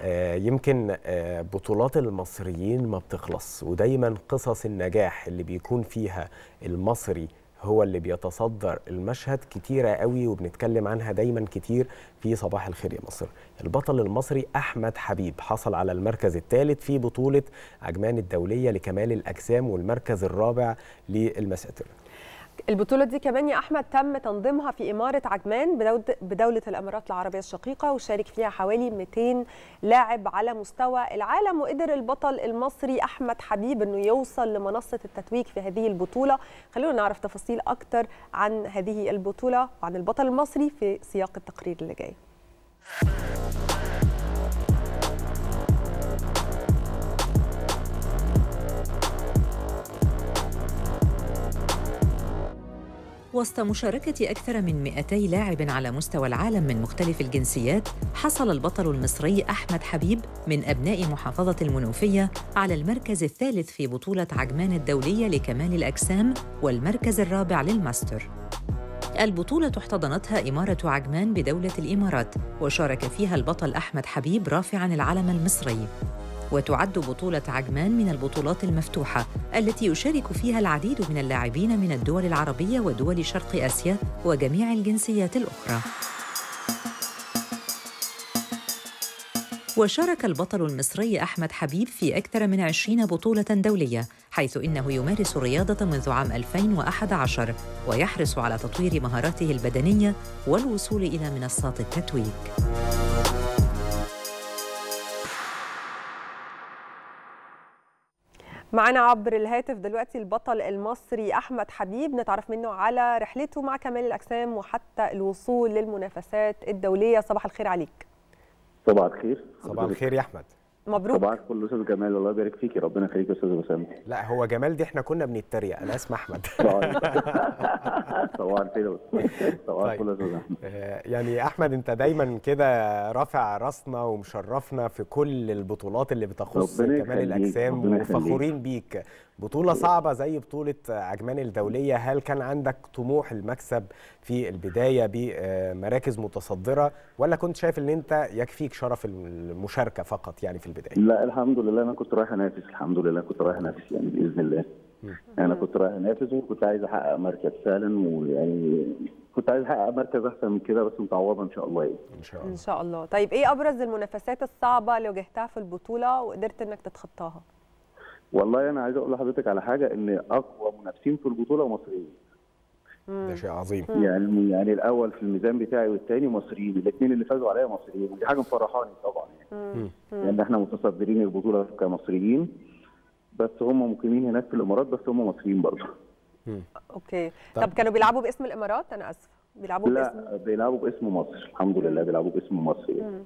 آه، يمكن آه، بطولات المصريين ما بتخلص ودايما قصص النجاح اللي بيكون فيها المصري هو اللي بيتصدر المشهد كتيرة قوي وبنتكلم عنها دايما كتير في صباح الخير يا مصر البطل المصري أحمد حبيب حصل على المركز الثالث في بطولة عجمان الدولية لكمال الأجسام والمركز الرابع للمساتر البطولة دي كمان يا أحمد تم تنظيمها في إمارة عجمان بدولة, بدولة الإمارات العربية الشقيقة وشارك فيها حوالي 200 لاعب على مستوى العالم وقدر البطل المصري أحمد حبيب أنه يوصل لمنصة التتويج في هذه البطولة خلونا نعرف تفاصيل أكتر عن هذه البطولة وعن البطل المصري في سياق التقرير اللي جاي وسط مشاركة أكثر من 200 لاعب على مستوى العالم من مختلف الجنسيات حصل البطل المصري أحمد حبيب من أبناء محافظة المنوفية على المركز الثالث في بطولة عجمان الدولية لكمال الأجسام والمركز الرابع للماستر البطولة احتضنتها إمارة عجمان بدولة الإمارات وشارك فيها البطل أحمد حبيب رافعاً العلم المصري وتعد بطولة عجمان من البطولات المفتوحة التي يشارك فيها العديد من اللاعبين من الدول العربية ودول شرق آسيا وجميع الجنسيات الأخرى. وشارك البطل المصري أحمد حبيب في أكثر من 20 بطولة دولية حيث إنه يمارس الرياضة منذ عام 2011 ويحرص على تطوير مهاراته البدنية والوصول إلى منصات التتويج. معنا عبر الهاتف دلوقتي البطل المصري احمد حبيب نتعرف منه على رحلته مع كمال الاجسام وحتى الوصول للمنافسات الدوليه صباح الخير عليك صباح الخير صباح الخير يا أحمد مبروك صباح الفل استاذ جمال الله يبارك فيكي ربنا يخليك يا استاذ وسام لا هو جمال دي احنا كنا بنتريق أنا اسمي أحمد صباح الخير صباح طيب. الفل يا استاذ احمد آه، يعني احمد انت دايما كده رافع راسنا ومشرفنا في كل البطولات اللي بتخص ربنا كمال يخليك، الاجسام ربنا يخليك. وفخورين بيك بطوله صعبه زي بطوله عجمان الدوليه هل كان عندك طموح المكسب في البدايه بمراكز متصدره ولا كنت شايف ان انت يكفيك شرف المشاركه فقط يعني في البدايه لا الحمد لله انا كنت رايح انافس الحمد لله كنت رايح انافس يعني باذن الله انا كنت رايح انافس وكنت عايز احقق مركز فعلا ويعني كنت عايز احقق مركز احسن من كده بس متعوضه ان شاء الله يعني ان شاء ان الله شاء الله طيب ايه ابرز المنافسات الصعبه اللي واجهتها في البطوله وقدرت انك تتخطاها والله انا عايز اقول لحضرتك على حاجه ان اقوى منافسين في البطوله مصريين ده شيء عظيم يعني يعني الاول في الميزان بتاعي والثاني مصريين الاثنين اللي فازوا عليا مصريين ودي حاجه مفرحاني طبعا يعني لان احنا متصدرين البطوله كمصريين بس هم مقيمين هناك في الامارات بس هم مصريين برضه اوكي طب- طب كانوا بيلعبوا باسم الامارات انا اسفه بيلعبوا باسم لا بيلعبوا باسم مصر الحمد لله بيلعبوا باسم مصر يعني.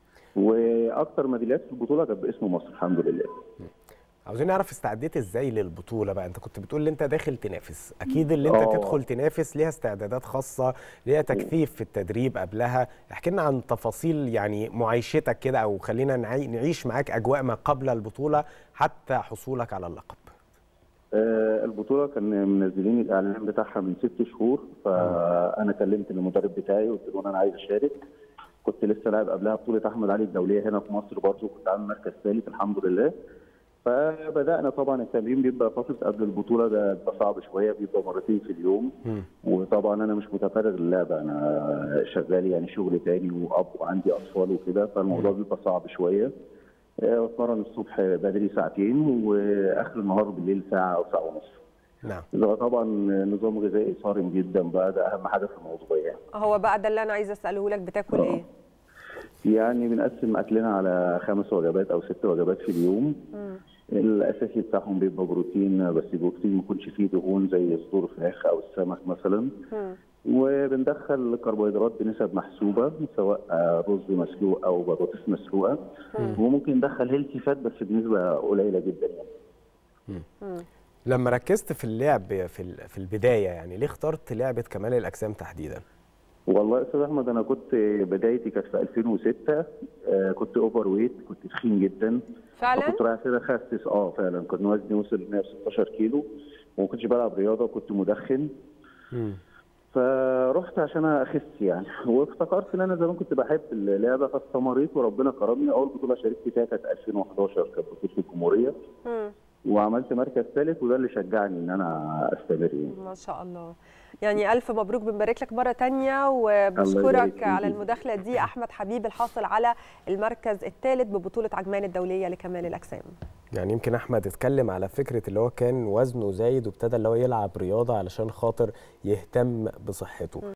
واكتر ميداليات في البطوله كانت باسم مصر الحمد لله عاوزين نعرف استعديت ازاي للبطوله بقى انت كنت بتقول ان انت داخل تنافس اكيد اللي انت آه. تدخل تنافس ليها استعدادات خاصه ليها تكثيف في التدريب قبلها احكي لنا عن تفاصيل يعني معايشتك كده او خلينا نعي- نعيش معاك اجواء ما قبل البطوله حتى حصولك على اللقب آه، البطوله كان منزلين الاعلان بتاعها من ست شهور فانا كلمت المدرب بتاعي وقلت له انا عايز اشارك كنت لسه لاعب قبلها بطوله احمد علي الدوليه هنا في مصر برضه كنت عامل مركز ثالث الحمد لله فبدانا طبعا التمرين بيبقى فتره قبل البطوله ده بيبقى صعب شويه بيبقى مرتين في اليوم وطبعا انا مش متفرغ للعبه انا شغال يعني شغل تاني واب وعندي اطفال وكده فالموضوع بيبقى صعب شويه آه، بتمرن الصبح بدري ساعتين واخر النهار بالليل ساعه او ساعه ونص نعم ده طبعا نظام غذائي صارم جدا بقى ده اهم حاجه في الموضوع يعني هو بقى ده اللي انا عايزه اساله لك بتاكل آه. ايه يعني بنقسم اكلنا على خمس وجبات او ست وجبات في اليوم الاساسي بتاعهم بيبقى بروتين بس البروتين ما يكونش فيه دهون زي صدور فراخ او السمك مثلا وبندخل كربوهيدرات بنسب محسوبه سواء آه، رز مسلوق او بطاطس مسلوقه وممكن ندخل هيلثي فات بس بنسبه قليله جدا يعني لما ركزت في اللعب في ال- في البدايه يعني ليه اخترت لعبه كمال الاجسام تحديدا والله يا استاذ احمد انا كنت بدايتي كانت في 2006 آه، كنت اوفر ويت كنت تخين جدا فعلا كنت رايح كده اخسس اه فعلا كنت وزني وصل ل 116 كيلو وما كنتش بلعب رياضه وكنت مدخن فرحت عشان اخس يعني وافتكرت ان انا زمان كنت بحب اللعبه فاستمريت وربنا كرمني اول بطوله شاركت فيها كانت 2011 كانت بطوله الجمهوريه مم. وعملت مركز ثالث وده اللي شجعني ان انا استمر يعني ما شاء الله يعني ألف مبروك بنبارك لك مرة تانية يبارك وبشكرك فيك. على المداخلة دي أحمد حبيب الحاصل على المركز الثالث ببطولة عجمان الدولية لكمال الأجسام يعني يمكن احمد اتكلم على فكره اللي هو كان وزنه زايد وابتدى اللي هو يلعب رياضه علشان خاطر يهتم بصحته